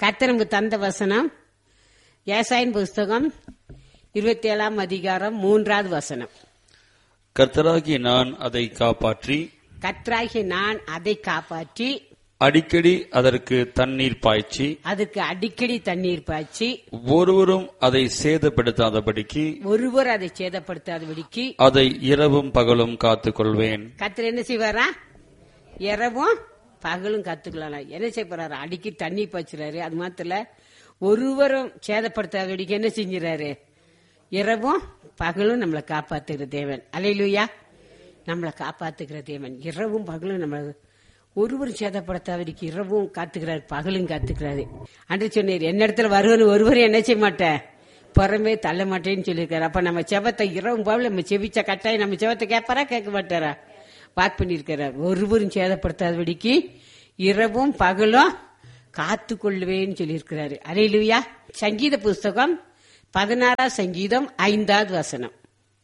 கர்த்தர் நமக்கு தந்த வசனம் ஏசாயின் புஸ்தகம் இருபத்தி ஏழாம் அதிகாரம் மூன்றாவது வசனம் கர்த்தராகிய நான் அதை காப்பாற்றி கர்த்தராகிய நான் அதை காப்பாற்றி அடிக்கடி அதற்கு தண்ணீர் பாய்ச்சி அதுக்கு அடிக்கடி தண்ணீர் பாய்ச்சி ஒருவரும் அதை சேதப்படுத்தாதபடிக்கு ஒருவர் அதை சேதப்படுத்தாதபடிக்கு அதை இரவும் பகலும் காத்துக் கொள்வேன் கர்த்தர் என்ன செய்வாரா இரவும் பகலும் கத்துக்கலாம் என்ன செய்ய போறாரு அடிக்கடி தண்ணி பாய்ச்சுறாரு அது மாத்திரம் இல்ல, ஒருவரும் சேதப்படுத்தாதபடிக்கு என்ன செஞ்சுறாரு இரவும் பகலும் நம்மளை காப்பாத்துகிற தேவன் அலையிலுயா நம்மளை காப்பாத்துகிற தேவன் இரவும் பகலும் நம்மளை ஒருவரும் சேதப்படுத்தாதபடிக்கு இரவும் காத்துக்கிறாரு பகலும் காத்துக்கிறாரு அன்று சொன்னீர் என்ன இடத்துல வருவன்னு ஒருவரும் என்ன செய்ய மாட்டேன் புறமே தள்ள மாட்டேன்னு சொல்லியிருக்காரு அப்ப நம்ம செவத்தை இரவும் பகலும் நம்ம செவிச்ச கட்டாயம் நம்ம செவத்தை கேட்பாரா கேட்க மாட்டாரா வாக் பண்ணியிருக்கிறார் ஒருவரும் சேதப்படுத்தாதபடிக்கு இரவும் பகலும் காத்து கொள்வேன்னு சொல்லியிருக்கிறாரு அலையிலுயா சங்கீத புஸ்தகம் பதினாறாம் சங்கீதம் ஐந்தாவது வசனம்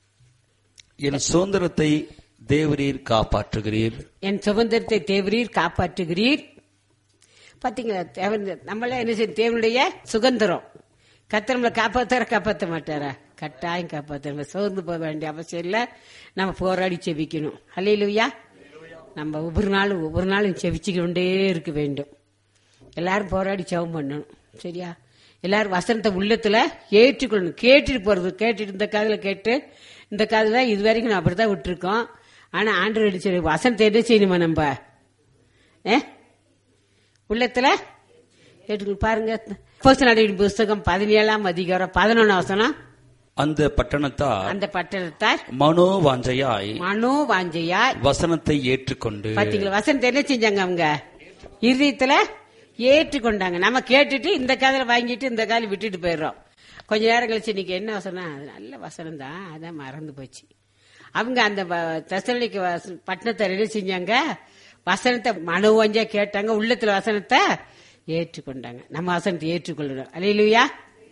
என் சுதந்திரத்தை தேவரீர் காப்பாற்றுகிறீர் என் சுதந்திரத்தை தேவரீர் காப்பாற்றுகிறீர் பாத்தீங்களா தேவன் நம்மள என்ன செய்ய தேவனுடைய சுதந்திரம் கத்தர் நம்மளை காப்பாத்தார காப்பாற்ற மாட்டாரா கட்டாயம் காப்பாற்ற நம்ம சோர்ந்து போக வேண்டிய அவசியம் இல்ல நம்ம போராடி செவிக்கணும் அல்லையிலுயா நம்ம ஒவ்வொரு நாளும் ஒவ்வொரு நாளும் செவிச்சுக்கிட்டு கொண்டே இருக்க வேண்டும் எல்லாரும் போராடி ஜெபம் பண்ணணும் சரியா எல்லாரும் வசனத்தை உள்ளத்துல ஏற்றுக்கொள்ளணும் கேட்டுட்டு போறது கேட்டுட்டு இந்த காதுல கேட்டு இந்த காதுல இது வரைக்கும் நான் அப்படித்தான் விட்டுருக்கோம் ஆனா ஆண்டு அடிச்சு வசனத்தை என்ன செய்யணுமா நம்ம ஏ உள்ளத்துல கேட்டுக்கணும் பாருங்க போஸ்ட் நடவடிக்கை புஸ்தகம் பதினேழாம் அதிகாரம் பதினொன்னாம் வசனம் அந்த பட்டணத்தார் அந்த பட்டணத்தார் மனோவாஞ்சையாய் மனோ வாஞ்சையா வசனத்தை ஏற்றுக்கொண்டு பாத்தீங்களா வசனத்தை என்ன செஞ்சாங்க அவங்க இருதயத்துல ஏற்றுக்கொண்டாங்க நம்ம கேட்டுட்டு இந்த காதல வாங்கிட்டு இந்த காதல விட்டுட்டு போயிடுறோம் கொஞ்ச நேரம் கழிச்சு இன்னைக்கு என்ன வசனம் அது நல்ல வசனம் தான் அதான் மறந்து போச்சு அவங்க அந்த தசலிக்கு பட்டணத்தை என்ன செஞ்சாங்க வசனத்தை மனோவஞ்சா கேட்டாங்க உள்ளத்துல வசனத்தை ஏற்றுக்கொண்டாங்க நம்ம வசனத்தை ஏற்றுக்கொள்ளணும் அலையிலுயா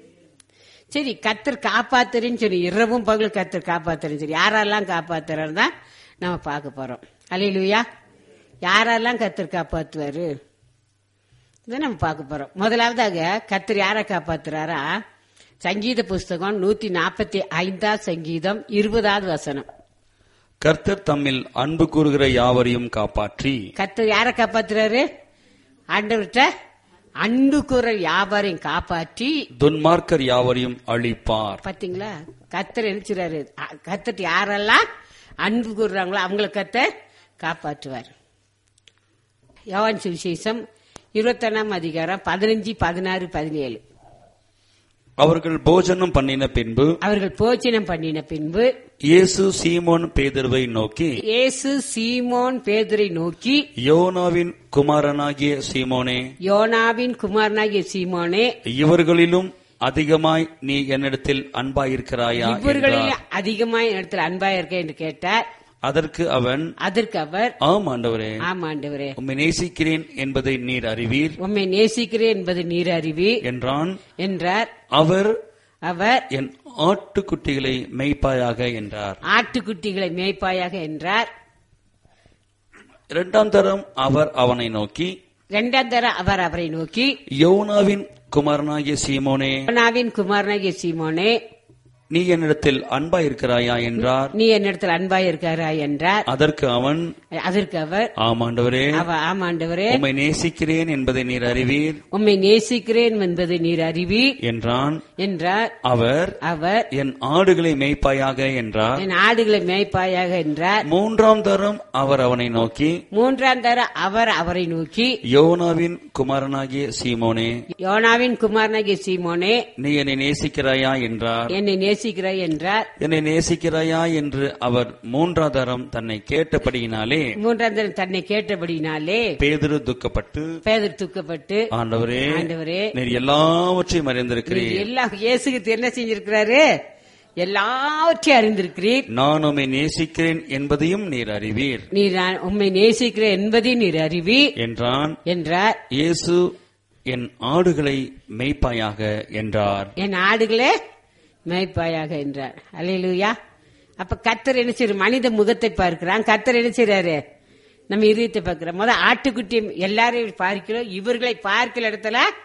சரி கத்தர் காப்பாத்துறேன்னு சொல்லி இரவும் பகல் கத்தர் காப்பாத்துறேன்னு சொல்லி யாரெல்லாம் காப்பாத்துறாரு தான் நம்ம பார்க்க போறோம் அலையிலுயா யாரெல்லாம் கத்தர் காப்பாத்துவாரு இதை நம்ம பார்க்க போறோம் முதலாவதாக கத்தர் யாரை காப்பாத்துறாரா சங்கீத புஸ்தகம் நூத்தி நாற்பத்தி ஐந்தாம் சங்கீதம் இருபதாவது வசனம் கர்த்தர் தம்மில் அன்பு கூறுகிற யாவரையும் காப்பாற்றி கத்தர் யாரை காப்பாத்துறாரு ஆண்டவர்கிட்ட அன்பு கூற வியாபாரம் காப்பாற்றி துன்மார்க்கர் யாவரையும் அழிப்பார் பாத்தீங்களா கத்தர் எழுச்சுறாரு கத்தர் யாரெல்லாம் அன்பு கூறுறாங்களோ அவங்கள கத்தர் காப்பாற்றுவார் யோவான் சுவிசேஷம் இருபத்தொன்னாம் அதிகாரம் பதினஞ்சு பதினாறு பதினேழு அவர்கள் போஜனம் பண்ணின பின்பு அவர்கள் போச்சனம் பண்ணின பின்பு இயேசு சீமோன் பேதர்வை நோக்கி இயேசு சீமோன் பேதுரை நோக்கி யோனாவின் குமாரனாகிய சீமோனே யோனாவின் குமாரனாகிய சீமோனே இவர்களிலும் அதிகமாய் நீ என்னிடத்தில் அன்பாயிருக்கிறாயா இவர்களில் என்றார். அதிகமாய் இடத்துல அன்பா இருக்க என்று கேட்டார் அதற்கு அவன் அதற்கு அவர் ஆம் ஆண்டவரே ஆமாண்டவரே உம்மை நேசிக்கிறேன் என்பதை நீர் அறிவீர் உம்மை நேசிக்கிறேன் என்பது நீர் அறிவி என்றான் என்றார் அவர் அவர் என் ஆட்டுக்குட்டிகளை மெய்ப்பாயாக என்றார் ஆட்டுக்குட்டிகளை மேய்ப்பாயாக என்றார் இரண்டாம் தரம் அவர் அவனை நோக்கி இரண்டாம் தர அவர் அவரை நோக்கி யோனாவின் குமாரனாகிய சீமோனே யோனாவின் குமாரனாகிய சீமோனே நீ என்னிடத்தில் அன்பாயிருக்கிறாயா என்றார் நீ என்னிடத்தில் அன்பாய் இருக்காரா என்றார் அதற்கு அவன் அதற்கு அவர் ஆம் ஆண்டவரே அவ ஆமாண்டவரே உம்மை நேசிக்கிறேன் என்பதை நீர் அறிவீர் உம்மை நேசிக்கிறேன் என்பது நீர் அறிவி என்றான் என்றார் அவர் அவர் என் ஆடுகளை மேய்ப்பாயாக என்றார் என் ஆடுகளை மேய்ப்பாயாக என்றார் மூன்றாம் தரம் அவர் அவனை நோக்கி மூன்றாம் தர அவர் அவரை நோக்கி யோனாவின் குமாரனாகிய சீமோனே யோனாவின் குமாரனாகிய சீமோனே நீ என்னை நேசிக்கிறாயா என்றார் என்னை நேசிக்கிறாய் என்றார் என்னை நேசிக்கிறாயா என்று அவர் மூன்றாம் தரம் தன்னை கேட்டபடியினாலே மூன்றாம் தரம் தன்னை கேட்டபடினாலே பேதுரு துக்கப்பட்டு பேதர் தூக்கப்பட்டு ஆண்டவரே ஆண்டவரே நீர் எல்லாவற்றையும் நீர் அறிந்திருக்கிறீர் எல்லாம் இயேசுக்கு என்ன செஞ்சிருக்கிறாரு எல்லாவற்றையும் அறிந்திருக்கிறீர் நான் உம்மை நேசிக்கிறேன் என்பதையும் நீர் அறிவீர் நீர் நான் உம்மை நேசிக்கிறேன் என்பதை நீர் அறிவி என்றான் என்றார் இயேசு என் ஆடுகளை மேய்ப்பாயாக என்றார் என் ஆடுகளே மேய்ப்பாயாக என்றார் அல்லேலூயா அப்ப கத்தர் என்ன செய்யற மனித முகத்தை பார்க்கிறான் கத்தர் என்ன செய்யறாரு நம்ம இதயத்தை பார்க்கிறோம் முத ஆட்டுக்குட்டி எல்லாரையும் பார்க்கிறோம் இவர்களை பார்க்கிற இடத்துல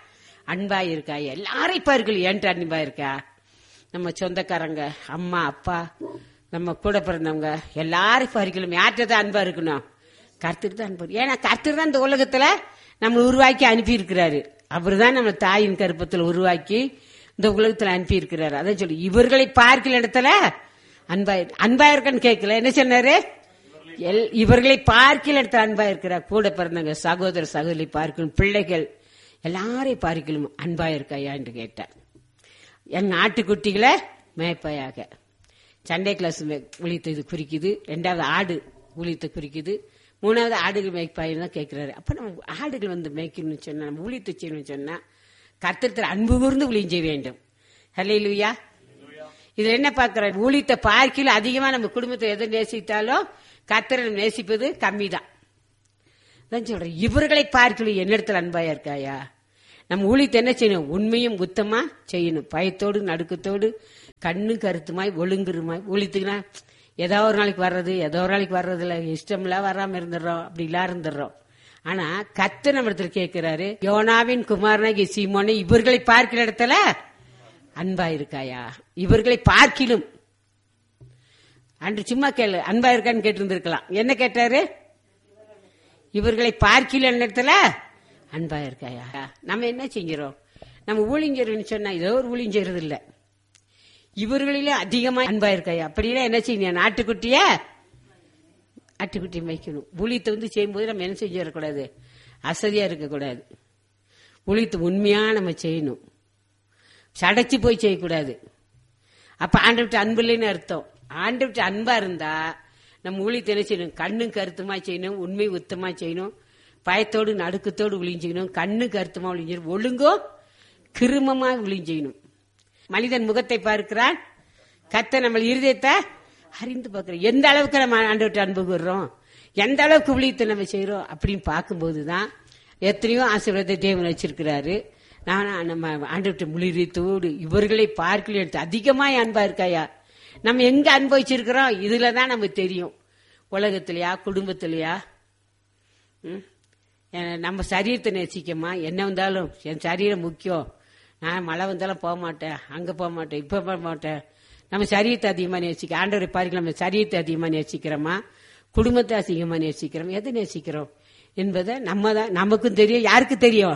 அன்பா இருக்கா எல்லாரையும் பார்க்கல ஏன்ட்டு அன்பா இருக்கா நம்ம சொந்தக்காரங்க அம்மா அப்பா நம்ம கூட பிறந்தவங்க எல்லாரும் பார்க்கலும் யார்கிட்ட தான் அன்பா இருக்கணும் கர்த்தர் தான் அன்பு ஏன்னா கர்த்தர் தான் இந்த உலகத்துல நம்ம உருவாக்கி அனுப்பி இருக்கிறாரு அவர் தான் நம்ம தாயின் கருப்பத்தில் உருவாக்கி இந்த உலகத்துல அனுப்பி இருக்கிறாரு அதான் சொல்லி இவர்களை பார்க்கிற இடத்துல அன்பா இரு- அன்பா இருக்கன்னு கேட்கல என்ன சொன்னாரு எல்- இவர்களை பார்க்கிற இடத்துல அன்பா இருக்கிறார் கூட பிறந்தவங்க சகோதர சகோதரி பார்க்கணும் பிள்ளைகள் எல்லாரையும் பார்க்கணும் அன்பா இருக்காயா என்று கேட்டார் என் நாட்டுக்குட்டிகளை மேய்ப்பாயாக சண்டே கிளாஸ் ஊழியத்தை இது குறிக்குது ரெண்டாவது ஆடு ஊழியத்தை குறிக்குது மூணாவது ஆடுகள் மேய்ப்பாயின்னு தான் கேட்கிறாரு அப்ப நம்ம ஆடுகள் வந்து மேய்க்கணும்னு சொன்னா நம்ம ஊழியத்தை செய்யணும்னு சொன்னா கர்த்தத்தில் அன்பு கூர்ந்து ஊழியம் செய்ய வேண்டும் ஹலே லூயா இதுல என்ன பார்க்கிறார் ஊழியத்தை பார்க்கல அதிகமா நம்ம குடும்பத்தை எதை நேசித்தாலும் கர்த்தரை நம்ம நேசிப்பது கம்மி தான் தான் சொல்றேன் இவர்களை பார்க்கல என்னிடத்துல அன்பாயா இருக்காயா நம்ம ஊழியத்தை என்ன செய்யணும் உண்மையும் உத்தமா செய்யணும் பயத்தோடு நடுக்கத்தோடு கண்ணு கருத்துமாய் ஒழுங்குருமாய் ஊழியத்துக்குனா ஏதோ ஒரு நாளைக்கு வர்றது ஏதோ ஒரு நாளைக்கு வர்றதுல இஷ்டம்லாம் வராம இருந்துடுறோம் அப்படி எல்லாம் இருந்துடுறோம் ஆனா கத்து நம்ம இடத்துல கேட்கிறாரு யோனாவின் குமாரனாகி சீமோனை இவர்களை பார்க்கிற இடத்துல அன்பா இருக்காயா இவர்களை பார்க்கிலும் அன்று சும்மா கேளு அன்பா இருக்கான்னு கேட்டிருந்திருக்கலாம் என்ன கேட்டாரு இவர்களை பார்க்கல இடத்துல அன்பா இருக்காயா நம்ம என்ன செய்கிறோம் நம்ம ஊழிஞ்சர்னு சொன்னா ஏதோ ஒரு ஊழிஞ்சறது இல்ல இவர்களிலே அதிகமா அன்பா இருக்காயா அப்படின்னா என்ன செய்யணும் நாட்டுக்குட்டிய ஆட்டுக்குட்டி வைக்கணும் ஊழியத்தை வந்து செய்யும்போது நம்ம என்ன செஞ்சிடக்கூடாது அசதியா இருக்கக்கூடாது ஊழியத்தை உண்மையா நம்ம செய்யணும் சடைச்சு போய் செய்யக்கூடாது அப்ப ஆண்டவிட்டு அன்பு இல்லைன்னு அர்த்தம் ஆண்டவிட்டு அன்பா இருந்தா நம்ம ஊழியத்தை என்ன செய்யணும் கண்ணும் கருத்துமா செய்யணும் உண்மை உத்தமா செய்யணும் பயத்தோடு நடுக்கத்தோடு ஒளிஞ்செய்யணும் கண்ணு கருத்துமா ஒளிஞ்சணும் ஒழுங்கோ கிருமமா ஒளிஞ்செய்யணும் மனிதன் முகத்தை பார்க்கிறான் கத்த நம்ம இருதயத்தை அறிந்து பார்க்கிறோம் எந்த அளவுக்கு நம்ம ஆண்டவர்கிட்ட அன்பு கூறுறோம் எந்த அளவுக்கு ஊழியத்தை நம்ம செய்யறோம் அப்படின்னு பார்க்கும்போது தான் எத்தனையோ ஆசீர்வாதத்தை தேவன் வச்சிருக்கிறாரு நான் நம்ம ஆண்டவர்கிட்ட முளிரியத்தோடு இவர்களை பார்க்கல எடுத்து அதிகமா அன்பா இருக்காயா நம்ம எங்க அனுபவிச்சிருக்கிறோம் இதுல தான் நமக்கு தெரியும் உலகத்திலயா குடும்பத்திலயா ம்? எ- நம்ம சரீரத்தை நேசிக்கமா என்ன வந்தாலும் என் சரீரம் முக்கியம் நான் மழை வந்தாலும் போக மாட்டேன் அங்க போக மாட்டேன் இப்ப போக மாட்டேன் நம்ம சரீரத்தை அதிகமா நேசிக்க ஆண்டவரை பாருங்க நம்ம சரீரத்தை அதிகமா நேசிக்கிறோமா குடும்பத்தை அதிகமா நேசிக்கிறோம் எதை நேசிக்கிறோம் என்பதை நம்ம தான் நமக்கும் தெரியும் யாருக்கு தெரியும்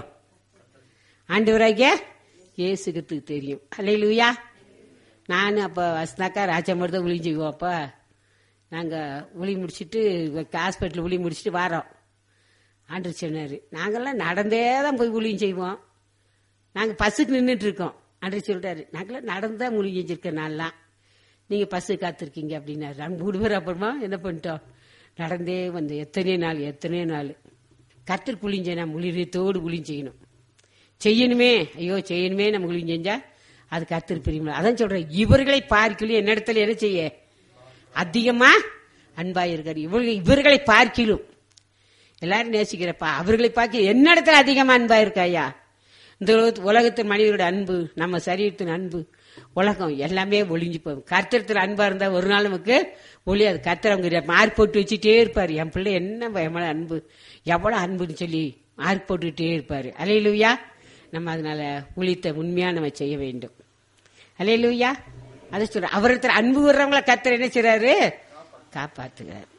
ஆண்டவராகிய இயேசுக்கு தெரியும் அல்லையிலுயா நான் அப்போ வசந்தாக்கா ராஜாமர் உளி செய்வோம் அப்போ நாங்கள் உளி முடிச்சிட்டு ஹாஸ்பிட்டல் உளி முடிச்சிட்டு வரோம் ஆண்டு சொன்னார் நாங்கெல்லாம் நடந்தே தான் போய் ஊழியம் செய்வோம் நாங்கள் பஸ்ஸுக்கு நின்றுட்டு இருக்கோம் ஆண்டு சொல்லிட்டாரு நாங்களாம் நடந்து தான் ஊழியம் செஞ்சிருக்க நாள்லாம் நீங்கள் பஸ்ஸு காத்திருக்கீங்க அப்படின்னாரு நாங்கள் மூணு பேர் அப்புறமா என்ன பண்ணிட்டோம் நடந்தே வந்து எத்தனை நாள் எத்தனை நாள் கத்திற்கு ஊழியம் செய்யணும் முளிரியத்தோடு ஊழியம் செய்யணும் செய்யணுமே ஐயோ செய்யணுமே நம்ம ஊழியம் செஞ்சா அது கத்திரி பிரியுமா அதான் சொல்றேன் இவர்களை பார்க்கலும் என்னிடத்துல என்ன செய்ய அதிகமா அன்பா இருக்காரு இவர்கள் இவர்களை பார்க்கிலும் எல்லாரும் நேசிக்கிறப்பா அவர்களை பார்க்க என்னிடத்துல அதிகமா அன்பா இருக்காயா இந்த உலகத்து- உலகத்து மனிதரோட அன்பு நம்ம சரீரத்தின் அன்பு உலகம் எல்லாமே ஒளிஞ்சு போகும் கர்த்தரத்துல அன்பா இருந்தா ஒரு நாள் நமக்கு ஒளியாது கர்த்தர் அவங்க மார்க் போட்டு வச்சுட்டே இருப்பாரு என் பிள்ளை என்ன எவ்வளவு அன்பு எவ்வளவு அன்புன்னு சொல்லி மார்க் போட்டுக்கிட்டே இருப்பாரு அலையிலுயா நம்ம அதனால ஊழியத்தை உண்மையா நம்ம செய்ய வேண்டும் அலையிலுயா அதை சொல்ற அவரிடத்துல அன்பு வர்றவங்கள கர்த்தர் என்ன செய்றாரு காப்பாத்துகிறார்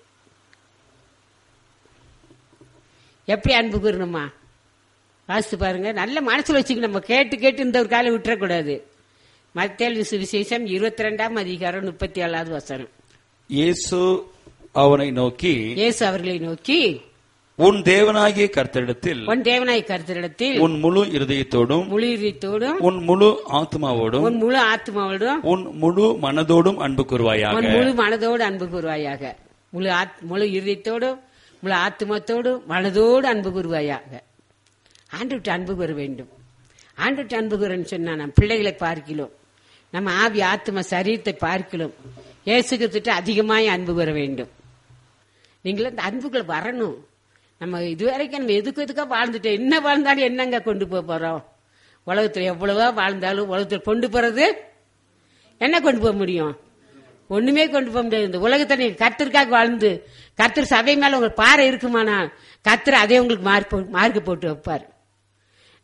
எப்படி அன்பு கூறணுமா வாசித்து பாருங்க நல்ல மனசுல வச்சுக்கணும் நம்ம கேட்டு கேட்டு இந்த ஒரு காலை விட்டுறக்கூடாது மத்தேல் விசேஷம் இருபத்தி ரெண்டாம் அதிகாரம் முப்பத்தி ஏழாவது வசனம் இயேசு அவனை நோக்கி இயேசு அவர்களை நோக்கி உன் தேவனாகிய கர்த்தரிடத்தில் உன் தேவனாய் கருத்திடத்தில் உன் முழு இருதயத்தோடும் முழுத்தோடும் உன் முழு ஆத்மாவோடும் உன் முழு ஆத்மாவோடும் உன் முழு மனதோடும் அன்பு கூறுவாயாக உன் முழு மனதோடு அன்பு கூறுவாயாக முழு ஆத் முழு இருதயத்தோடும் முழு ஆத்மத்தோடும் மனதோடு அன்பு கூறுவாயாக ஆண்டுவிட்டு அன்பு கூற வேண்டும் ஆண்டுவிட்டு அன்பு கூறன்னு சொன்னா நம் பிள்ளைகளை பார்க்கிறோம் நம்ம ஆவி ஆத்ம சரீரத்தை பார்க்கிறோம் இயேசுகிட்ட அதிகமாய் அன்பு கூற வேண்டும் நீங்களும் அந்த அன்புக்குள்ள வரணும் நம்ம இதுவரைக்கும் நம்ம எதுக்கு எதுக்கா வாழ்ந்துட்டோம் என்ன வாழ்ந்தாலும் என்னங்க கொண்டு போக போறோம் உலகத்துல எவ்வளவோ வாழ்ந்தாலும் உலகத்துல கொண்டு போறது என்ன கொண்டு போக முடியும் ஒண்ணுமே கொண்டு போக முடியாது இந்த உலகத்தை நீங்க கர்த்தருக்காக வாழ்ந்து கர்த்தர் சபை மேல உங்களுக்கு பாறை இருக்குமானா கர்த்தர் அதே உங்களுக்கு மார்க் போ- மார்க் போட்டு வைப்பார்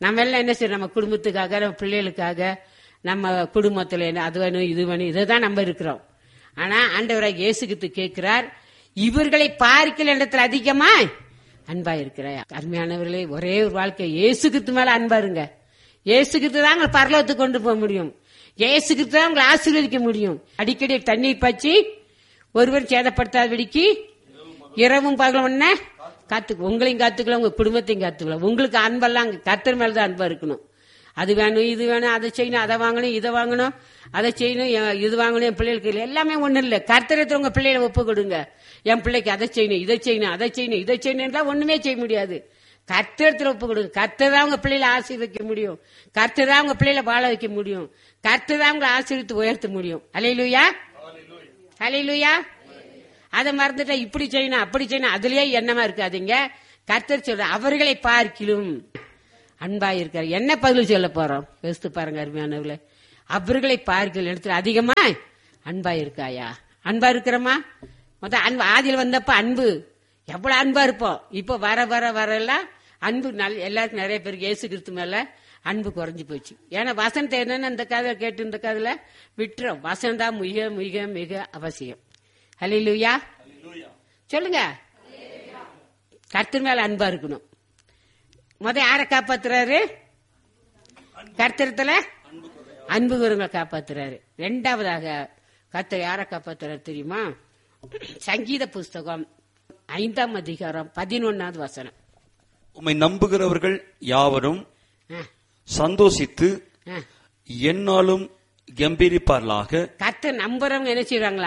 நம்ம எல்லாம் என்ன செய்யறோம் நம்ம குடும்பத்துக்காக நம்ம பிள்ளைகளுக்காக நம்ம குடும்பத்துல என்ன அது வேணும் இது வேணும் இதை தான் நம்ம இருக்கிறோம் ஆனா ஆண்டவராக இயேசுகிட்டு கேட்கிறார் இவர்களை பார்க்கல இடத்துல அதிகமா அன்பா இருக்கிறாய் அருமையானவர்களே ஒரே ஒரு வாழ்க்கை இயேசுகிட்டு மேல அன்பா இருங்க இயேசுகிட்டு தான் உங்களை பரலோகத்துக்கு கொண்டு போக முடியும் இயேசுகிட்டு தான் உங்களை ஆசீர்வதிக்க முடியும் அடிக்கடி தண்ணீர் பாய்ச்சி ஒருவர் சேதப்படுத்தாதபடிக்கு இரவும் பகலும் என்ன காத்து உங்களையும் காத்துக்கலாம் உங்க குடும்பத்தையும் காத்துக்கலாம் உங்களுக்கு அன்பெல்லாம் அங்க கர்த்தர் மேலதான் அன்பா இருக்கணும் அது வேணும் இது வேணும் அதை செய்யணும் அதை வாங்கணும் இதை வாங்கணும் அதை செய்யணும் என் இது வாங்கணும் என் பிள்ளைகளுக்கு இல்லை. எல்லாமே ஒண்ணும் இல்ல கர்த்தரத்துல உங்க பிள்ளைகளை ஒப்பு கொடுங்க என் பிள்ளைக்கு அதை செய்யணும் இதை செய்யணும் அதை செய்யணும் இதை செய்யணும் ஒண்ணுமே செய்ய முடியாது கர்த்தரத்துல ஒப்பு கொடுங்க கர்த்தர் தான் உங்க பிள்ளைகளை ஆசீர்வதிக்க முடியும் கர்த்தர் தான் உங்க பிள்ளைகளை வாழ வைக்க முடியும் கர்த்தர் தான் உங்களை ஆசீர்வித்து உயர்த்த முடியும் அலையிலுயா அலையிலுயா அதை மறந்துட்டா இப்படி செய்யணும் அப்படி செய்யணும் அதுலயே எண்ணமா இருக்காதீங்க கர்த்தர் சொல்ற அவர்களை பார்க்கிலும் அன்பா இருக்காரு என்ன பதில் சொல்ல போறோம் யோசித்து பாருங்க அருமையானவர்களே அவர்களை பார்க்கல இடத்துல அதிகமா அன்பா இருக்காயா அன்பா இருக்கிறோமா மொத்தம் அன்பு ஆதியில் வந்தப்ப அன்பு எவ்வளவு அன்பா இருப்போம் இப்போ வர வர வர எல்லாம் அன்பு நல் எல்லாருக்கும் நிறைய பேருக்கு இயேசு கிறிஸ்து மேல அன்பு குறைஞ்சு போச்சு ஏன்னா வசனத்தை என்னன்னு இந்த கதை கேட்டு இந்த கதையில விட்டுறோம் வசனம் தான் மிக மிக மிக அவசியம் ஹலிலுயா சொல்லுங்க கர்த்தர் மேல அன்பா இருக்கணும் முத யாரை காப்பாத்துறாரு கர்த்தரத்துல அன்பு குருங்களை காப்பாத்துறாரு ரெண்டாவதாக கர்த்தர் யாரை காப்பாத்துறாரு தெரியுமா சங்கீத புஸ்தகம் ஐந்தாம் அதிகாரம் பதினொன்னாவது வசனம் உம்மை நம்புகிறவர்கள் யாவரும் ஆ, சந்தோஷித்து ஆ. எந்நாளும் கம்பீரிப்பார்களாக கர்த்தர் நம்புறவங்க என்ன செய்வாங்களா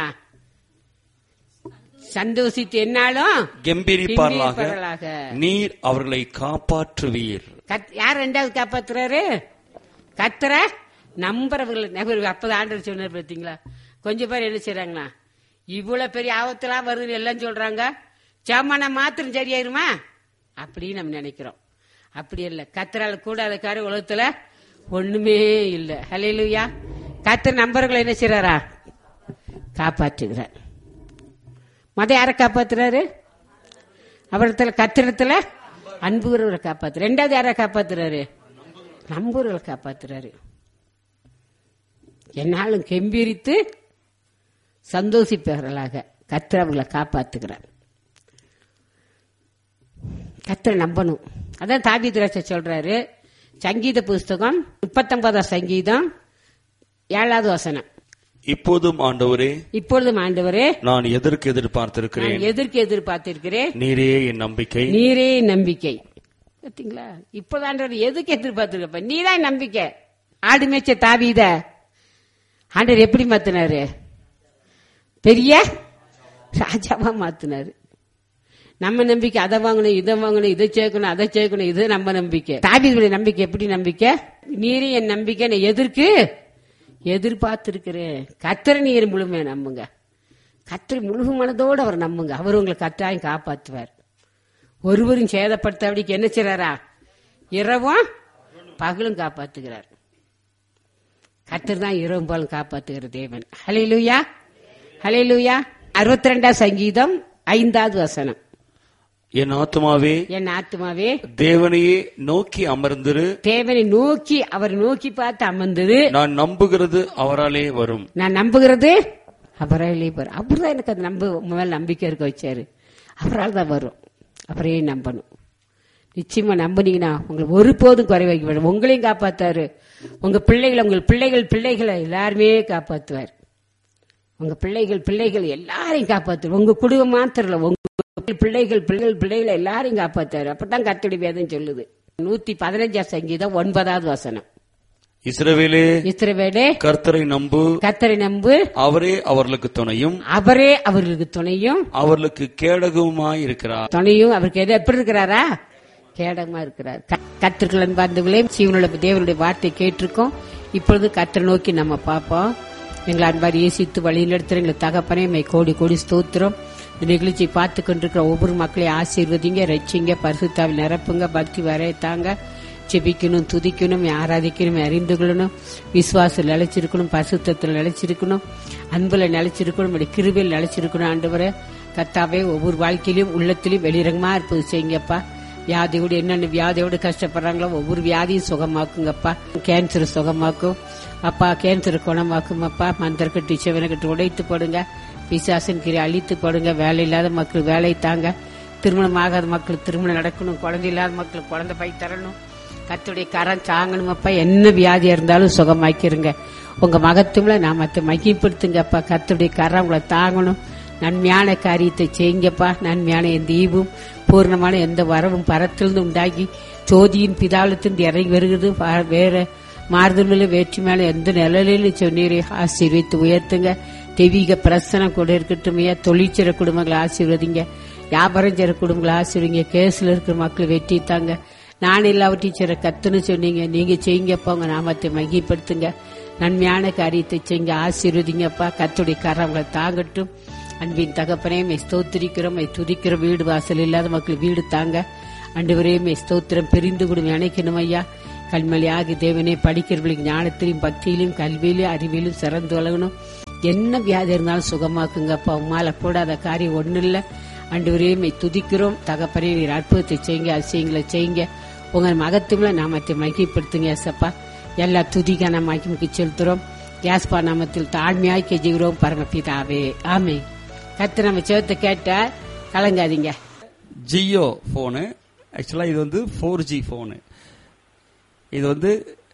சந்தோஷித்து என்னாலும் கம்பீரிப்பார்களாக கம்பீரிப்பார்களாக. நீர் அவர்களை காப்பாற்றுவீர் கத்- யார் ரெண்டாவது காப்பாத்துறாரு கத்துற நம்புறவர்கள் அப்பதான் ஆண்டவர் சொன்னார் பார்த்தீங்களா கொஞ்சம் பேர் என்ன செய்றாங்களா இவ்வளவு பெரிய ஆபத்தெல்லாம் வருதுன்னு எல்லாம் சொல்றாங்க சாமான மாத்திரம் சரியாயிருமா அப்படின்னு நம்ம நினைக்கிறோம் அப்படி இல்ல கத்தரால கூடாத காரியம் உலகத்துல ஒண்ணுமே இல்ல ஹலையிலுயா கத்திர நம்பர்களை என்ன செய்றாரா காப்பாற்றுகிறார் மத யாரை காப்பாத்துறாரு அவரத்துல கத்திரத்துல அன்புகிறவரை காப்பாத்து ரெண்டாவது யாரை காப்பாத்துறாரு நம்புறவரை காப்பாத்துறாரு என்னாலும் கெம்பீரித்து சந்தோஷிப்பவர்களாக கத்திர அவர்களை காப்பாத்துகிறார் கத்திர நம்பணும் அதான் தாபிதிராச சொல்றாரு சங்கீத புஸ்தகம் முப்பத்தொன்பதாம் சங்கீதம் ஏழாவது வசனம் இப்போதும் ஆண்டவரே இப்பொழுதும் ஆண்டவரே நான் எதற்கு எதிர்பார்த்திருக்கிறேன் நான் எதற்கு எதிர்பார்த்திருக்கிறேன் நீரே என் நம்பிக்கை நீரே நம்பிக்கை பாத்தீங்களா இப்பதான் ஆண்டவர் எதுக்கு எதிர்பார்த்திருக்கப்ப நீதான் நம்பிக்கை ஆடு மேய்ச்ச தாவீத ஆண்டவர் எப்படி மாத்தினாரு பெரிய ராஜாவா மாத்தினாரு நம்ம நம்பிக்கை அதை வாங்கணும் இதை வாங்கணும் இதை சேர்க்கணும் அதை சேர்க்கணும் இது நம்ம நம்பிக்கை தாவீதுடைய நம்பிக்கை எப்படி நம்பிக்கை நீரே என் நம்பிக்கை நான் எதற்கு எதிர்பார்த்திருக்கிறேன் கத்திர நீர் முழுமை நம்புங்க கத்திரி முழு மனதோடு அவர் நம்புங்க அவர் உங்களை கட்டாயம் காப்பாற்றுவார் ஒருவரும் சேதப்படுத்தாபடிக்கு என்ன செய்றாரா இரவும் பகலும் காப்பாத்துகிறார் கத்தர் தான் இரவும் பகலும் காப்பாத்துகிற தேவன் ஹலேலூயா ஹலேலூயா அறுபத்தி ரெண்டாம் சங்கீதம் ஐந்தாவது வசனம் என் ஆத்மாவே என் ஆத்மாவே தேவனையே நோக்கி அமர்ந்திரு தேவனை நோக்கி அவர் நோக்கி பார்த்து அமர்ந்தது நான் நம்புகிறது அவராலே வரும் நான் நம்புகிறது அவராலே வரும் அவர் தான் எனக்கு அது நம்ப மேல நம்பிக்கை இருக்க வச்சாரு அவரால் தான் வரும் அவரையே நம்பணும் நிச்சயமா நம்புனீங்கன்னா உங்களை ஒருபோதும் குறை வைக்க வேண்டாம் உங்களையும் காப்பாத்தாரு உங்க பிள்ளைகளை உங்கள் பிள்ளைகள் பிள்ளைகளை எல்லாருமே காப்பாத்துவார் உங்க பிள்ளைகள் பிள்ளைகள் எல்லாரையும் காப்பாத்துவார் உங்க குடும்பம் மாத்திரம் இல்ல, உங்க பிள்ளைகள் பிள்ளைகள் பிள்ளைகளை எல்லாரையும் காப்பாத்தாரு அப்பதான் கத்தடி வேதம் சொல்லுது நூத்தி பதினஞ்சாம் சங்கீதம் ஒன்பதாவது வசனம் இஸ்ரவேலே இஸ்ரவேலே கர்த்தரை நம்பு கத்தரை நம்பு அவரே அவர்களுக்கு துணையும் அவரே அவர்களுக்கு துணையும் அவர்களுக்கு கேடகவுமாய் இருக்கிறார் துணையும் அவருக்கு எது எப்படி இருக்கிறாரா கேடகமா இருக்கிறார் கத்திற்குள் அன்பார்ந்தவர்களே சீவனுள்ள தேவனுடைய வார்த்தை கேட்டிருக்கோம் இப்பொழுது கத்தரை நோக்கி நம்ம பார்ப்போம் எங்களை அன்பார் இயேசித்து வழி நடத்துற எங்களை தகப்பனே மை கோடி கோடி ஸ்தோத்திரம் இந்த நிகழ்ச்சியை பார்த்து கொண்டிருக்கிற ஒவ்வொரு மக்களையும் ஆசீர்வதிங்க ரட்சிங்க பரிசுத்தாவில் நிரப்புங்க பக்தி வரைத்தாங்க செபிக்கணும் துதிக்கணும் ஆராதிக்கணும் அறிந்து கொள்ளணும் விசுவாசம் நிலைச்சிருக்கணும் பரிசுத்தத்தில் நிலைச்சிருக்கணும் அன்புல நிலைச்சிருக்கணும் இப்படி கிருபையில் நிலைச்சிருக்கணும் ஆண்டவரே கத்தாவே ஒவ்வொரு வாழ்க்கையிலும் உள்ளத்திலும் வெளிரங்கமா இருப்பது செய்யுங்கப்பா வியாதியோடு என்னென்ன வியாதியோடு கஷ்டப்படுறாங்களோ ஒவ்வொரு வியாதியும் சுகமாக்குங்கப்பா கேன்சர் சுகமாக்கும் அப்பா கேன்சர் குணமாக்கும் அப்பா மந்திரக்கட்டு சிவனக்கட்டு உடைத்து போடுங்க பிசாசின் கிரி அழித்து போடுங்க வேலை இல்லாத மக்கள் வேலை தாங்க திருமணம் ஆகாத மக்கள் திருமணம் நடக்கணும் குழந்தை இல்லாத மக்கள் குழந்தை பை தரணும் கத்துடைய கரம் தாங்கணும் அப்பா என்ன வியாதியா இருந்தாலும் சுகமாக்கிருங்க உங்க மகத்துவல நாமத்தை மகிப்படுத்துங்கப்பா கத்துடைய கரம் உங்களை தாங்கணும் நன்மையான காரியத்தை செய்யுங்கப்பா நன்மையான எந்த ஈவும் பூர்ணமான எந்த வரவும் பரத்திலிருந்து உண்டாகி ஜோதியின் பிதாலத்திலிருந்து இறங்கி வருகிறது வா- வேற மாறுதலில் வேற்றி மேல எந்த நிலையிலும் சொன்னீரே ஆசீர்வித்து உயர்த்துங்க தெய்வீக பிரசனம் கூட இருக்கட்டும் ஐயா தொழிற்சிற குடும்பங்களை ஆசீர்வதிங்க வியாபாரம் செய்கிற குடும்பங்களை ஆசீர்வதிங்க கேஸ்ல இருக்கிற மக்கள் வெற்றி தாங்க நான் எல்லாவற்றையும் செய்ற கத்துன்னு சொன்னீங்க நீங்க செய்யுங்கப்பா உங்க நாமத்தை மகிப்படுத்துங்க நன்மையான காரியத்தை செய்யுங்க ஆசீர்வதிங்கப்பா கத்துடைய கரங்களை தாங்கட்டும் அன்பின் தகப்பனே மெய் ஸ்தோத்திரிக்கிறோம் மெய் துதிக்கிற வீடு வாசல் இல்லாத மக்கள் வீடு தாங்க அன்றுவரே மெய் ஸ்தோத்திரம் பிரிந்து கொடுங்க நினைக்கணும் ஐயா கல்மொழியாகி தேவனே படிக்கிறவர்களுக்கு ஞானத்திலும் பக்தியிலும் கல்வியிலும் அறிவிலும் சிறந்து வளரணும் என்ன வியாதி இருந்தாலும் சுகமாக்குங்கப்பா உமால கூடாத காரியம் ஒண்ணு இல்ல அன்றுவரே மெய் துதிக்கிறோம் தகப்பனே நீர் அற்புதத்தை செய்யுங்க அதிசயங்களை செய்யுங்க உங்க மகத்துவல நாமத்தை மகிப்படுத்துங்க ஏசப்பா எல்லா துதிக்கான மகிமுக்கு செலுத்துறோம் யாஸ்பா நாமத்தில் தாழ்மையாய் கெஜிகிறோம் பரமபிதாவே ஆமே கத்து நம்ம சேவத்தை கேட்ட கலங்காதீங்க ஜியோ ஃபோனு ஆக்சுவலாக இது வந்து ஃபோர் ஜி ஃபோனு இது வந்து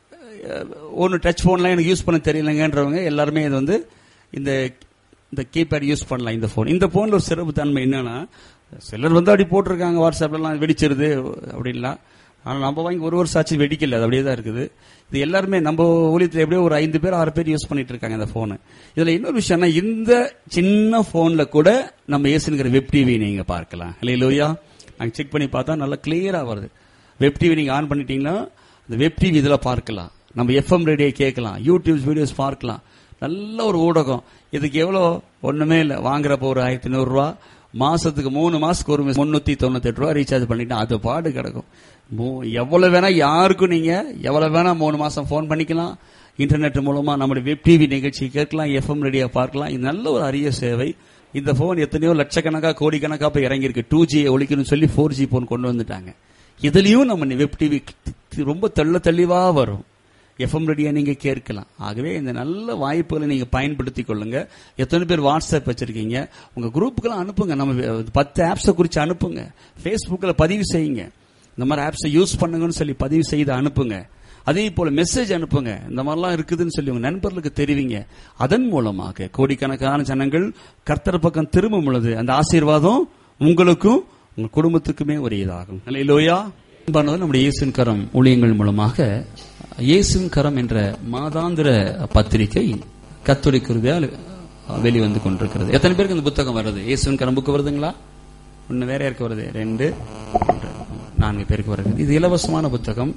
ஒன்று டச் ஃபோன்லாம் எனக்கு யூஸ் பண்ண தெரியலங்கன்றவங்க எல்லாருமே இது வந்து இந்த இந்த கீபேட் யூஸ் பண்ணலாம் இந்த ஃபோன் இந்த ஃபோனில் ஒரு சிறப்பு தன்மை என்னன்னா சிலர் வந்து அப்படி போட்டிருக்காங்க வாட்ஸ்அப்லலாம் வெடிச்சிருது அப்படின்லாம் ஆனால் நம்ம வாங்கி ஒரு வருஷம் ஆச்சு வெடிக்கல அது அப்படியே தான் இருக்குது இது எல்லாருமே நம்ம ஊழியத்தில் எப்படியோ ஒரு ஐந்து பேர் ஆறு பேர் யூஸ் பண்ணிட்டு இருக்காங்க இந்த ஃபோனு இதில் இன்னொரு விஷயம்னா இந்த சின்ன ஃபோனில் கூட நம்ம ஏசுங்கிற வெப் டிவி நீங்கள் பார்க்கலாம் இல்லை லோயா நாங்கள் செக் பண்ணி பார்த்தா நல்லா கிளியராக வருது வெப் டிவி நீங்கள் ஆன் பண்ணிட்டீங்கன்னா அந்த வெப் டிவி இதில் பார்க்கலாம் நம்ம எஃப்எம் ரேடியோ கேட்கலாம் யூடியூப் வீடியோஸ் பார்க்கலாம் நல்ல ஒரு ஊடகம் இதுக்கு எவ்வளோ ஒண்ணுமே இல்லை வாங்குறப்போ ஒரு ஆயிரத்தி நூறுரூவா மாசத்துக்கு மூணு மாசத்துக்கு ஒரு முன்னூத்தி தொண்ணூத்தி எட்டு ரூபா ரீசார்ஜ் பண்ணிட்டு அது பாடு கிடக்கும் மூ- எவ்வளவு வேணா யாருக்கும் நீங்க எவ்வளவு வேணா மூணு மாசம் ஃபோன் பண்ணிக்கலாம் இன்டர்நெட் மூலமா நம்முடைய வெப் டிவி நிகழ்ச்சி கேட்கலாம் எஃப்எம் ரேடியோ பார்க்கலாம் இது நல்ல ஒரு அரிய சேவை இந்த போன் எத்தனையோ லட்சக்கணக்கா கோடிக்கணக்கா போய் இறங்கியிருக்கு டூ ஜி ஒழிக்கணும்னு சொல்லி ஃபோர் ஜி போன் கொண்டு வந்துட்டாங்க இதுலயும் நம்ம வெப் டிவி ரொம்ப தெள்ள தெளிவா வரும் எஃப்எம் ரேடியோ நீங்க கேட்கலாம் ஆகவே இந்த நல்ல வாய்ப்புகளை நீங்க பயன்படுத்திக் கொள்ளுங்க எத்தனை பேர் வாட்ஸ்அப் வச்சிருக்கீங்க உங்க குரூப்புக்கெல்லாம் அனுப்புங்க நம்ம பத்து ஆப்ஸை குறிச்சு அனுப்புங்க ஃபேஸ்புக்கில் பதிவு செய்யுங்க இந்த மாதிரி ஆப்ஸை யூஸ் பண்ணுங்கன்னு சொல்லி பதிவு செய்து அனுப்புங்க அதே போல மெசேஜ் அனுப்புங்க இந்த மாதிரிலாம் இருக்குதுன்னு சொல்லி உங்க நண்பர்களுக்கு தெரிவிங்க அதன் மூலமாக கோடிக்கணக்கான ஜனங்கள் கர்த்தர் பக்கம் திரும்பும் பொழுது அந்த ஆசீர்வாதம் உங்களுக்கும் உங்க குடும்பத்துக்குமே உரியதாகும் இல்லையா அன்பானவர் நம்முடைய இயேசுவின் கரம் ஊழியங்கள் மூலமாக இயேசுவின் கரம் என்ற மாதாந்திர பத்திரிகை கத்துரை குருவியால் வெளிவந்து கொண்டிருக்கிறது எத்தனை பேருக்கு இந்த புத்தகம் வருது இயேசுவின் கரம் புக்கு வருதுங்களா ஒன்னு வேற யாருக்கு வருது ரெண்டு மூன்று, நான்கு பேருக்கு வருது இது இலவசமான புத்தகம்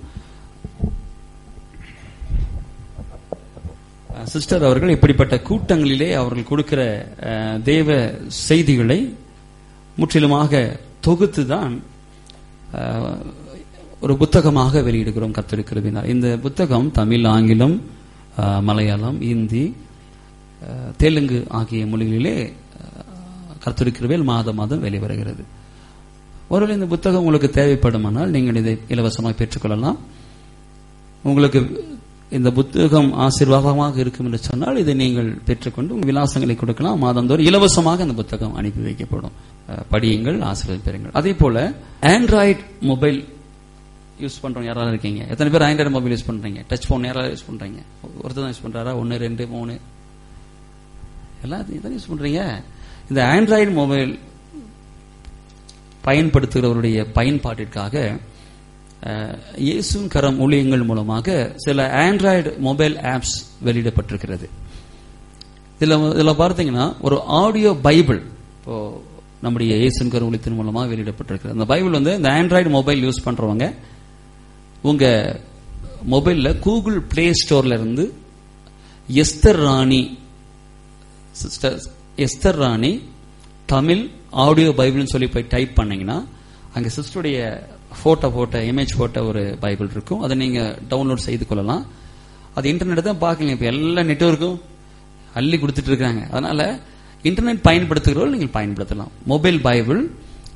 சிஸ்டர் அவர்கள் இப்படிப்பட்ட கூட்டங்களிலே அவர்கள் கொடுக்கிற அஹ், தேவ செய்திகளை முற்றிலுமாக தொகுத்து தான் அஹ், ஒரு புத்தகமாக வெளியிடுகிறோம் கத்திருக்கிறதுனால் இந்த புத்தகம் தமிழ் ஆங்கிலம் அஹ், மலையாளம் இந்தி அஹ், தெலுங்கு ஆகிய மொழிகளிலே கத்திருக்கிறவேல் மாதம் மாதம் வெளிவருகிறது ஒருவேளை இந்த புத்தகம் உங்களுக்கு தேவைப்படுமானால் நீங்கள் இதை இலவசமாக பெற்றுக்கொள்ளலாம் உங்களுக்கு இந்த புத்தகம் ஆசீர்வாதமாக இருக்கும் என்று சொன்னால் இதை நீங்கள் பெற்றுக்கொண்டு உங்கள் விலாசங்களை கொடுக்கலாம் மாதந்தோறும் இலவசமாக இந்த புத்தகம் அனுப்பி வைக்கப்படும் அஹ், படியுங்கள் ஆசீர்வாதம் பெறுங்கள் அதே போல ஆண்ட்ராய்டு மொபைல் யூஸ் பண்றவங்க யாராவது இருக்கீங்க எத்தனை பேர் ஆண்ட்ராய்டு மொபைல் யூஸ் பண்றீங்க டச் போன் யாராவது யூஸ் பண்றீங்க ஒருத்தர் தான் யூஸ் பண்றாரா ஒன்னு ரெண்டு மூணு எல்லாத்தையும் தான் யூஸ் பண்றீங்க இந்த ஆண்ட்ராய்டு மொபைல் பயன்படுத்துகிறவருடைய பயன்பாட்டிற்காக அஹ், இயேசுவின் கரம் ஊழியங்கள் மூலமாக சில ஆண்ட்ராய்டு மொபைல் ஆப்ஸ் வெளியிடப்பட்டிருக்கிறது இதுல இதுல பார்த்தீங்கன்னா ஒரு ஆடியோ பைபிள் இப்போ நம்முடைய இயேசுவின் கரம் ஊழியத்தின் மூலமாக வெளியிடப்பட்டிருக்கிறது அந்த பைபிள் வந்து இந்த ஆண்ட்ராய்டு மொபைல் யூஸ் பண்றவங்க உங்க மொபைல்ல கூகுள் பிளே ஸ்டோர்ல இருந்து Esther Rani sister Esther Rani Tamil audio பைபிள்னு சொல்லி போய் டைப் பண்ணீங்கன்னா அங்க சிஸ்டருடைய போட்டோ போட்ட இமேஜ் போட்ட ஒரு பைபிள் இருக்கும் அதை நீங்க டவுன்லோட் செய்து கொள்ளலாம் அது இன்டர்நெட் தான் பார்க்கலீங்க இப்ப எல்லா நெட்வொர்க்கும் அள்ளி கொடுத்துட்டு இருக்காங்க அதனால இன்டர்நெட் பயன்படுத்துகிறவர்கள் நீங்கள் பயன்படுத்தலாம் மொபைல் பைபிள்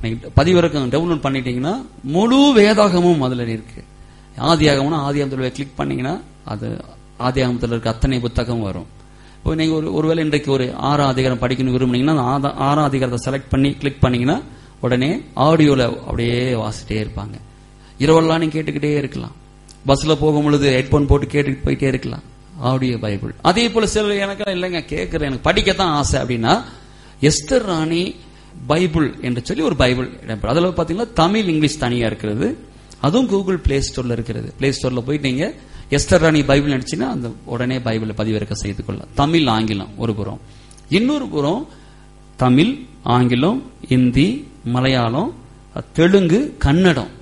நீங்க பதிவிறக்கம் டவுன்லோட் பண்ணிட்டீங்கன்னா முழு வேதாகமும் அதுல இருக்கு ஆதியாகம்னா ஆதியாகத்தில் கிளிக் பண்ணீங்கன்னா அது ஆதியாகமத்தில் இருக்க அத்தனை புத்தகம் வரும் இப்போ நீங்க ஒரு ஒருவேளை இன்றைக்கு ஒரு ஆறாம் அதிகாரம் படிக்கணும் விரும்புனீங்கன்னா அந்த ஆதா- ஆறாம் அதிகாரத்தை செலக்ட் பண்ணி கிளிக் பண்ணீங்கன்னா உடனே ஆடியோல அப்படியே வாசிட்டே இருப்பாங்க இரவெல்லாம் நீங்க கேட்டுக்கிட்டே இருக்கலாம் பஸ்ல போகும் பொழுது ஹெட்போன் போட்டு கேட்டுட்டு போயிட்டே இருக்கலாம் ஆடியோ பைபிள் அதே போல சிலர் எனக்கு இல்லைங்க கேட்கறேன் எனக்கு படிக்கத்தான் ஆசை அப்படின்னா எஸ்தர் ராணி பைபிள் என்று சொல்லி ஒரு பைபிள் இடம்பெறும் அதுல பாத்தீங்கன்னா தமிழ் இங்கிலீஷ் தனியா இருக்கிறது அதுவும் கூகுள் பிளே ஸ்டோர்ல இருக்கிறது பிளே ஸ்டோர்ல போயிட்டு நீங்க எஸ்தர் ராணி பைபிள் நினைச்சுன்னா அந்த உடனே பைபிளை பதிவிறக்க செய்து கொள்ளலாம் தமிழ் ஆங்கிலம் ஒரு புறம் இன்னொரு புறம் தமிழ் ஆங்கிலம் இந்தி மலையாளம் தெலுங்கு கன்னடம்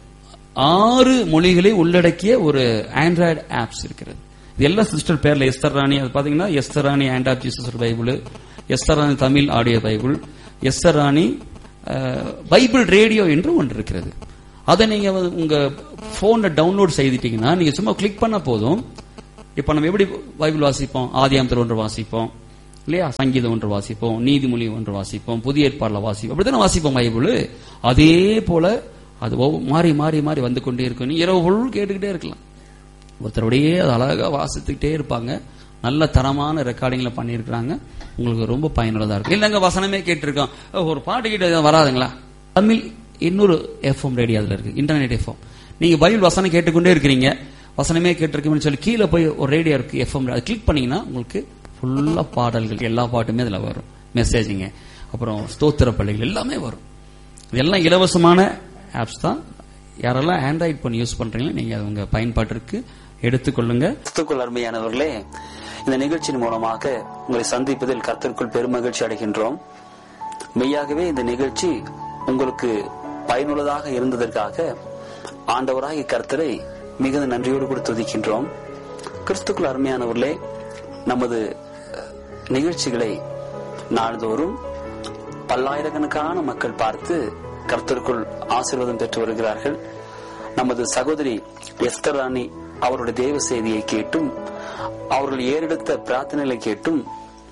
ஆறு மொழிகளை உள்ளடக்கிய ஒரு ஆண்ட்ராய்டு ஆப்ஸ் இருக்கிறது இது எல்லா சிஸ்டர் பேர்ல எஸ்தர் ராணி அது பாத்தீங்கன்னா Esther Rani hand of Jesus Bible Esther Rani Tamil audio Bible Esther Rani அஹ், பைபிள் ரேடியோ என்று ஒன்று இருக்கிறது அதை நீங்க வந்து உங்க போன்ல டவுன்லோட் செய்துட்டீங்கன்னா நீங்க சும்மா கிளிக் பண்ண போதும் இப்ப நம்ம எப்படி பைபிள் வாசிப்போம் ஆதியாமத்தில் ஒன்று வாசிப்போம் இல்லையா சங்கீதம் ஒன்று வாசிப்போம் நீதிமொழி ஒன்று வாசிப்போம் புதிய ஏற்பாடுல வாசிப்போம் அப்படித்தானே வாசிப்போம் பைபிள் அதே போல அது ஒவ்வொ- மாறி மாறி மாறி வந்து கொண்டே இருக்கும் நீ இரவு ஃபுல் கேட்டுக்கிட்டே இருக்கலாம் ஒருத்தருடையே அது அழகா வாசித்துக்கிட்டே இருப்பாங்க நல்ல தரமான ரெக்கார்டிங்ல பண்ணியிருக்கிறாங்க உங்களுக்கு ரொம்ப பயனுள்ளதா இருக்கும் இல்லைங்க வசனமே கேட்டிருக்கோம் ஓ, ஒரு பாட்டு கிட்ட வராதுங்களா தமிழ் இன்னொரு எஃப்எம் ரேடியோ அதுல இருக்கு இன்டர்நெட் எஃப்எம் நீங்க பைபிள் வசனம் கேட்டுக்கொண்டே இருக்கிறீங்க வசனமே கேட்டிருக்கோம்னு சொல்லி கீழே போய் ஒரு ரேடியோ இருக்கு எஃப்எம் அது கிளிக் பண்ணீங்கன்னா உங்களுக்கு ஃபுல்லா பாடல்கள் எல்லா பாட்டுமே அதுல வரும் மெசேஜிங்க அப்புறம் ஸ்தோத்திர பள்ளிகள் எல்லாமே வரும் இதெல்லாம் இலவசமான ஆப்ஸ் தான் யாரெல்லாம் ஆண்ட்ராய்ட் பண்ணி யூஸ் பண்றீங்களோ நீங்க அது உங்க பயன்பாட்டிற்கு எடுத்துக்கொள்ளுங்க கிறிஸ்துக்குள் அருமையானவர்களே இந்த நிகழ்ச்சியின் மூலமாக உங்களை சந்திப்பதில் கர்த்தருக்குள் பெருமகிழ்ச்சி அடைகின்றோம் மெய்யாகவே இந்த நிகழ்ச்சி உங்களுக்கு பயனுள்ளதாக இருந்ததற்காக ஆண்டவராகிய கர்த்தரை மிகுந்த நன்றியோடு கூட துதிக்கின்றோம் கிறிஸ்துக்குள் அருமையானவர்களே நமது அஹ், நிகழ்ச்சிகளை நாள்தோறும் பல்லாயிரக்கணக்கான மக்கள் பார்த்து கர்த்தருக்குள் ஆசீர்வாதம் பெற்று வருகிறார்கள் நமது சகோதரி எஸ்தர் ராணி அவருடைய தேவ செய்தியை கேட்டும் அவர்கள் ஏறெடுத்த பிரார்த்தனைகளை கேட்டும்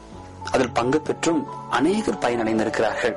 அதில் பங்கு பெற்றும் அநேகர் பயனடைந்திருக்கிறார்கள்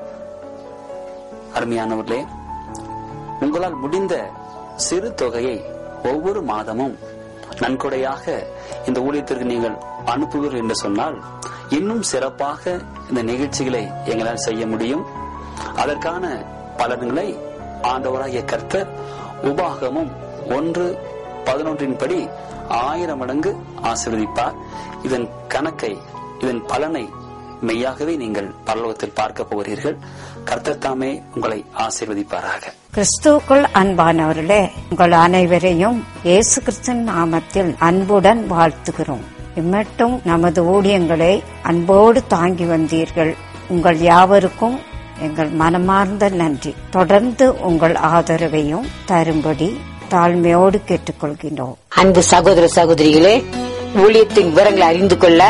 அருமையானவர்களே உங்களால் முடிந்த சிறு தொகையை ஒவ்வொரு மாதமும் நன்கொடையாக இந்த ஊழியத்திற்கு நீங்கள் அனுப்புவீர்கள் என்று சொன்னால் இன்னும் சிறப்பாக இந்த நிகழ்ச்சிகளை எங்களால் செய்ய முடியும் அதற்கான பலன்களை ஆண்டவராகிய கர்த்தர் உபாகமும் ஒன்று பதினொன்றின் படி ஆயிரம் மடங்கு ஆசீர்வதிப்பார் இதன் கணக்கை இதன் பலனை மெய்யாகவே நீங்கள் பரலோகத்தில் பார்க்க போகிறீர்கள் கர்த்தர் தாமே உங்களை ஆசீர்வதிப்பாராக கிறிஸ்துவுக்குள் அன்பானவர்களே உங்கள் அனைவரையும் இயேசு கிறிஸ்துவின் நாமத்தில் அன்புடன் வாழ்த்துகிறோம் இம்மட்டும் நமது ஊழியங்களை அன்போடு தாங்கி வந்தீர்கள் உங்கள் யாவருக்கும் எங்கள் மனமார்ந்த நன்றி தொடர்ந்து உங்கள் ஆதரவையும் தரும்படி தாழ்மையோடு கேட்டுக்கொள்கின்றோம் அன்பு சகோதர சகோதரிகளே ஊழியத்தின் விவரங்களை அறிந்து கொள்ள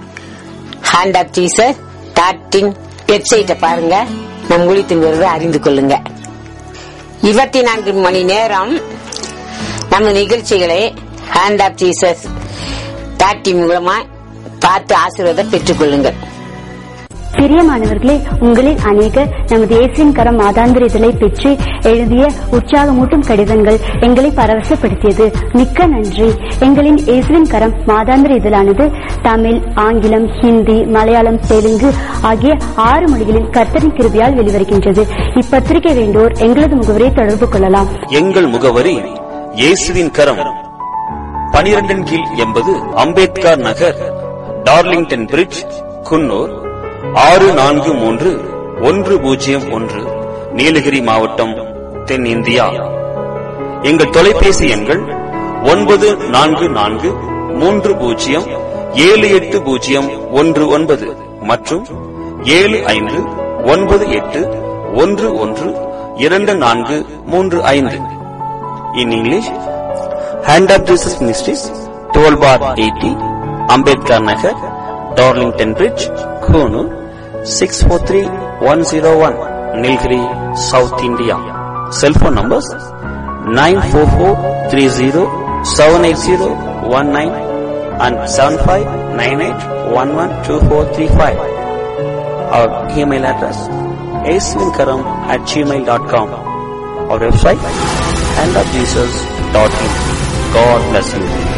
ஹேண்ட் ஆப் ஜீசஸ் டாட்டின் வெப்சைட்டை பாருங்க நம் ஊழியத்தின் விவரத்தை அறிந்து கொள்ளுங்க இருபத்தி நான்கு மணி நேரம் நம்ம நிகழ்ச்சிகளை ஹேண்ட் ஆப் ஜீசஸ் டாட்டி மூலமா பார்த்து ஆசீர்வாதம் பெற்றுக் கொள்ளுங்கள் பிரியமானவர்களே உங்களில் அநேகர் நமது இயேசுவின் கரம் மாதாந்திர இதழை பெற்று எழுதிய உற்சாகமூட்டும் கடிதங்கள் எங்களை பரவசப்படுத்தியது மிக்க நன்றி எங்களின் இயேசுவின் கரம் மாதாந்திர இதழானது தமிழ் ஆங்கிலம் ஹிந்தி மலையாளம் தெலுங்கு ஆகிய ஆறு மொழிகளில் கர்த்தரின் கிருபியால் வெளிவருகின்றது இப்பத்திரிகை வேண்டோர் எங்களது முகவரை தொடர்பு கொள்ளலாம் எங்கள் முகவரி இயேசுவின் கரம் பனிரெண்டின் கீழ் எண்பது அம்பேத்கர் நகர் டார்லிங்டன் பிரிட்ஜ் குன்னூர் ஆறு நான்கு மூன்று ஒன்று பூஜ்ஜியம் ஒன்று நீலகிரி மாவட்டம் தென் இந்தியா எங்கள் தொலைபேசி எண்கள் ஒன்பது நான்கு நான்கு மூன்று பூஜ்ஜியம் ஏழு எட்டு பூஜ்ஜியம் ஒன்று ஒன்பது மற்றும் ஏழு ஐந்து ஒன்பது எட்டு ஒன்று ஒன்று இரண்டு நான்கு மூன்று ஐந்து in English hand of Jesus ministries twelve bar eighty Ambedkar Nagar Darlington bridge Coonoor six four three one zero one Nilgiri south India cellphone numbers nine four four three zero seven eight zero one nine and seven five nine eight one one two four three five our email address ஏசுவின்கரம் at Gmail dot com our website handofjesus.in. God bless you.